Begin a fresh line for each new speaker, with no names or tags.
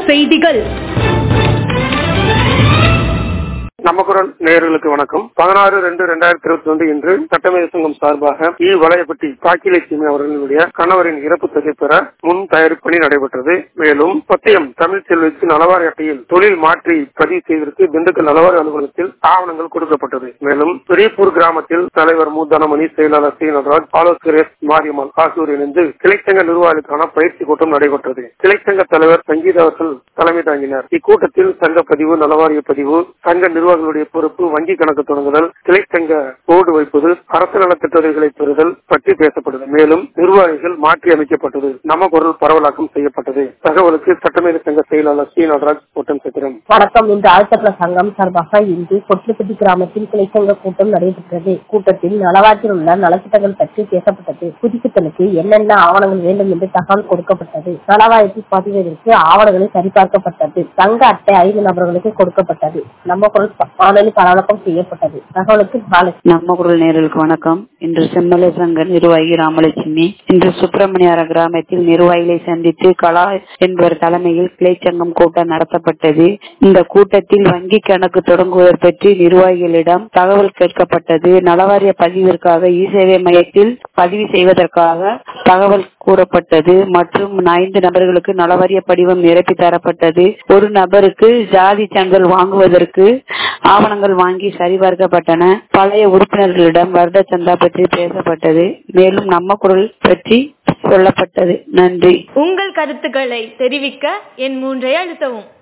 செய்திகள்
நம்ம குரல் நேயர்களுக்கு வணக்கம் பதினாறு ரெண்டு ரெண்டாயிரத்தி இருபத்தி ஒன்று இன்று சட்டமேத சங்கம் சார்பாக இ வளையப்பட்டி பாக்கியலட்சுமி அவர்களுடைய கணவரின் இறப்பு தொகை பெற முன் தயாரிப்பு பணி நடைபெற்றது மேலும் பத்தியம் தமிழ் செல்விக்கு நலவாரி அட்டையில் தொழில் மாற்றி பதிவு செய்வதற்கு திண்டுக்கல் நலவாரி அலுவலகத்தில் ஆவணங்கள் கொடுக்கப்பட்டது மேலும் பெரியப்பூர் கிராமத்தில் தலைவர் மூதனமணி செயலாளர் சி நடராஜ் ஆலோசகர் எஸ் மாரியம்மாள் ஆகியோர் இணைந்து கிளைச்சங்க நிர்வாகிகளுக்கான பயிற்சி கூட்டம் நடைபெற்றது கிளைச்சங்க தலைவர் சங்கீதா அவர்கள் தலைமை தாங்கினார் இக்கூட்டத்தில் சங்க பதிவு நலவாரிய பதிவு சங்க நிர்வாகிகளுடைய பொறுப்பு வங்கி கணக்கு தொடங்குதல் கிளைச்சங்க போர்டு வைப்பது அரசு நலத்திட்ட உதவிகளை பெறுதல் பற்றி பேசப்பட்டது மேலும் நிர்வாகிகள் மாற்றி அமைக்கப்பட்டது நம்ம குரல் பரவலாக்கம் செய்யப்பட்டது தகவலுக்கு சட்டமேத சங்க செயலாளர் சி நடராஜ் கூட்டம் சித்திரம்
வணக்கம் இன்று ஆழ்த்தப்பட சங்கம் சார்பாக இன்று கொட்லுப்பட்டி கிராமத்தில் கிளைச்சங்க கூட்டம் நடைபெற்றது கூட்டத்தில் நலவாற்றில் உள்ள நலத்திட்டங்கள் பற்றி பேசப்பட்டது புதுப்பித்தலுக்கு என்னென்ன ஆவணங்கள் வேண்டும் என்று தகவல் கொடுக்கப்பட்டது நலவாயத்தில் பதிவதற்கு ஆவணங்களை சரிபார்க்கப்பட்டது தங்க அட்டை ஐந்து நபர்களுக்கு கொடுக்கப்பட்டது நம்ம குரல் வானொலி பரவலக்கம் செய்யப்பட்டது தகவலுக்கு நாளை
நம்ம குரல் நேர்களுக்கு வணக்கம் இன்று செம்மலை சங்க நிர்வாகி ராமலட்சுமி இன்று சுப்பிரமணியார கிராமத்தில் நிர்வாகிகளை சந்தித்து கலா என்பவர் தலைமையில் கிளைச்சங்கம் கூட்டம் நடத்தப்பட்டது இந்த கூட்டத்தில் வங்கி கணக்கு தொடங்குவது பற்றி நிர்வாகிகளிடம் தகவல் கேட்கப்பட்டது நலவாரிய பதிவிற்காக இ சேவை மையத்தில் பதிவு செய்வதற்காக தகவல் கூறப்பட்டது மற்றும் ஐந்து நபர்களுக்கு நலவாரிய படிவம் நிரப்பி தரப்பட்டது ஒரு நபருக்கு ஜாதி சான்றிதழ் வாங்குவதற்கு ஆவணங்கள் வாங்கி சரிபார்க்கப்பட்டன பழைய உறுப்பினர்களிடம் வருட சந்தா பற்றி பேசப்பட்டது மேலும் நம்ம குரல் பற்றி சொல்லப்பட்டது நன்றி
உங்கள் கருத்துக்களை தெரிவிக்க என் மூன்றை அழுத்தவும்